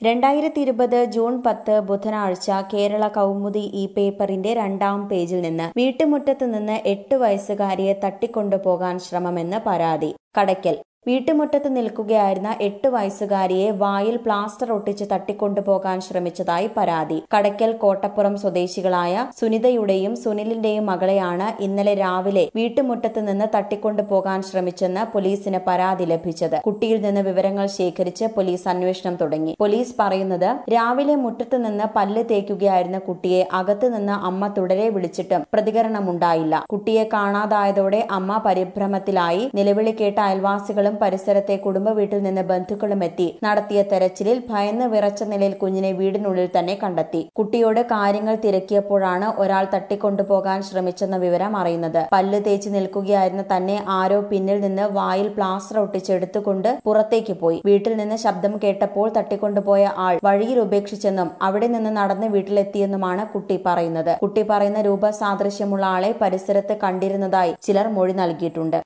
രണ്ടായിരത്തി ഇരുപത് ജൂൺ പത്ത് ബുധനാഴ്ച കേരള കൗമുദി ഈ പേപ്പറിന്റെ രണ്ടാം പേജിൽ നിന്ന് വീട്ടുമുറ്റത്ത് നിന്ന് എട്ട് വയസ്സുകാരിയെ തട്ടിക്കൊണ്ടുപോകാൻ ശ്രമമെന്ന് പരാതി കടയ്ക്കൽ വീട്ടുമുറ്റത്ത് നിൽക്കുകയായിരുന്ന എട്ട് വയസ്സുകാരിയെ വായിൽ പ്ലാസ്റ്റർ ഒട്ടിച്ച് തട്ടിക്കൊണ്ടുപോകാൻ ശ്രമിച്ചതായി പരാതി കടയ്ക്കൽ കോട്ടപ്പുറം സ്വദേശികളായ സുനിതയുടെയും സുനിലിന്റെയും മകളെയാണ് ഇന്നലെ രാവിലെ വീട്ടുമുറ്റത്ത് നിന്ന് തട്ടിക്കൊണ്ടുപോകാൻ ശ്രമിച്ചെന്ന് പോലീസിന് പരാതി ലഭിച്ചത് കുട്ടിയിൽ നിന്ന് വിവരങ്ങൾ ശേഖരിച്ച് പോലീസ് അന്വേഷണം തുടങ്ങി പോലീസ് പറയുന്നത് രാവിലെ മുറ്റത്ത് നിന്ന് പല്ല് തേക്കുകയായിരുന്ന കുട്ടിയെ അകത്തു നിന്ന് അമ്മ തുടരെ വിളിച്ചിട്ടും പ്രതികരണമുണ്ടായില്ല കുട്ടിയെ കാണാതായതോടെ അമ്മ പരിഭ്രമത്തിലായി നിലവിളി കേട്ട അയൽവാസികളും പരിസരത്തെ കുടുംബ വീട്ടിൽ നിന്ന് ബന്ധുക്കളും എത്തി നടത്തിയ തെരച്ചിലിൽ ഭയന്ന് വിറച്ച നിലയിൽ കുഞ്ഞിനെ വീടിനുള്ളിൽ തന്നെ കണ്ടെത്തി കുട്ടിയോട് കാര്യങ്ങൾ തിരക്കിയപ്പോഴാണ് ഒരാൾ തട്ടിക്കൊണ്ടുപോകാൻ ശ്രമിച്ചെന്ന വിവരം അറിയുന്നത് പല്ല് തേച്ച് നിൽക്കുകയായിരുന്ന തന്നെ ആരോ പിന്നിൽ നിന്ന് വായിൽ പ്ലാസ്റ്റർ ഒട്ടിച്ചെടുത്തുകൊണ്ട് പുറത്തേക്ക് പോയി വീട്ടിൽ നിന്ന് ശബ്ദം കേട്ടപ്പോൾ തട്ടിക്കൊണ്ടുപോയ ആൾ വഴിയിൽ ഉപേക്ഷിച്ചെന്നും അവിടെ നിന്ന് നടന്ന് വീട്ടിലെത്തിയെന്നുമാണ് കുട്ടി പറയുന്നത് കുട്ടി പറയുന്ന രൂപസാദൃശ്യമുള്ള ആളെ പരിസരത്ത് കണ്ടിരുന്നതായി ചിലർ മൊഴി നൽകിയിട്ടുണ്ട്